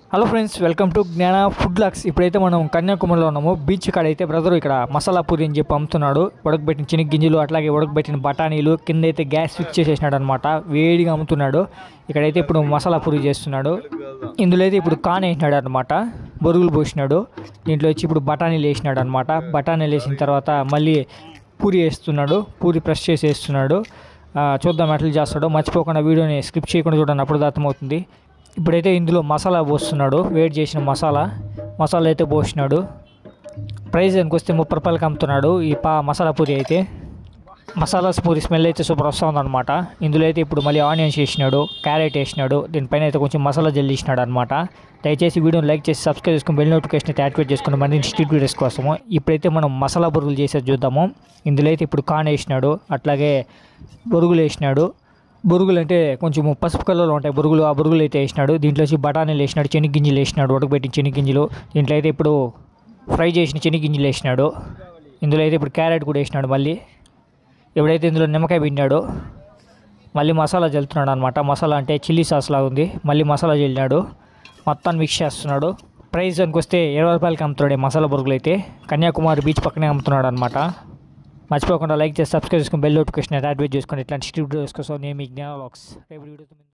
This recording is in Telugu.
hello friends welcome to Gnana food locks ఇప్పుడైతే మనం కన్యాకుమారిలో ఉన్నాము బీచ్ కాడ అయితే బ్రదర్ ఇక్కడ మసాలా పూరి అని చెప్పి అమ్ముతున్నాడు ఉడకబెట్టిన చెనిగ్గింజలు అట్లాగే ఉడకబెట్టిన బఠానీలు కింద అయితే గ్యాస్ స్విచ్ చేసేసినాడు అనమాట వేడిగా అమ్ముతున్నాడు ఇక్కడైతే ఇప్పుడు మసాలా పూరి చేస్తున్నాడు ఇందులో అయితే ఇప్పుడు కాన్ వేసినాడు అనమాట బొరుగులు పోసినాడు దీంట్లో వచ్చి ఇప్పుడు బఠానీలు వేసినాడు అనమాట బఠానీలు వేసిన తర్వాత మళ్ళీ పూరి వేస్తున్నాడు పూరి ప్రెస్ చేసి వేస్తున్నాడు ఆ, చూద్దాం ఎట్లా చేస్తాడో మర్చిపోకుండా వీడియోని స్కిప్ చేయకుండా చూడండి అప్పుడు అర్థమవుతుంది ఇప్పుడైతే ఇందులో మసాలా పోస్తున్నాడు వేడి చేసిన మసాలా మసాలా అయితే పోసినాడు ప్రైస్ దానికి వస్తే ముప్పై రూపాయలకి అమ్ముతున్నాడు ఈ పా మసాలా పూరి అయితే మసాలా పూరి స్మెల్ అయితే సూపర్ వస్తుంది అనమాట ఇందులో అయితే ఇప్పుడు మళ్ళీ ఆనియన్స్ వేసినాడు క్యారెట్ వేసినాడు దీనిపైన అయితే కొంచెం మసాలా జల్లిసినాడు అనమాట దయచేసి వీడియోని లైక్ చేసి సబ్స్క్రైబ్ చేసుకుని బెల్ నోటిఫికేషన్ అయితే యాక్టివేట్ చేసుకుని మరిన్ని స్ట్రీట్ వీడియోస్ కోసము ఇప్పుడైతే మనం మసాలా బొరుగులు చేసేది చూద్దాము ఇందులో అయితే ఇప్పుడు కాన్ వేసినాడు అట్లాగే బొరుగులు వేసినాడు బొరుగులు అంటే కొంచెం పసుపు కలర్లో ఉంటాయి బొరుగులు ఆ బొరుగులు అయితే వేసినాడు దీంట్లో వచ్చి బఠానీలు వేసినాడు చెనిగ్గింజలు వేసినాడు ఉడకబెట్టిన చెనిగ్గింజలు దీంట్లో అయితే ఇప్పుడు ఫ్రై చేసిన చెనిగ్గింజలు వేసినాడు ఇందులో అయితే ఇప్పుడు క్యారెట్ కూడా వేసినాడు మళ్ళీ ఎప్పుడైతే ఇందులో నిమ్మకాయ పిండాడో మళ్ళీ మసాలా జల్లుతున్నాడు అనమాట మసాలా అంటే చిల్లీ సాస్ లాగా ఉంది మళ్ళీ మసాలా జల్లినాడు మొత్తాన్ని మిక్స్ చేస్తున్నాడు ప్రైస్ దానికి వస్తే ఇరవై రూపాయలకి అమ్ముతున్నాడు ఈ మసాలా బొరుగులు అయితే కన్యాకుమారి బీచ్ పక్కనే అమ్ముతున్నాడు అనమాట మర్చిపోకుండా లైక్ చేసి సబ్స్క్రైబ్ చేసుకుని బెల్ నోటిఫికేషన్ యాక్టివేట్ చేసుకుని ఇట్లాంటి స్ట్రీట్ వీడియోస్ కోసం నేను మీ జ్ఞాన లాక్స్ రేపు వీడియోతో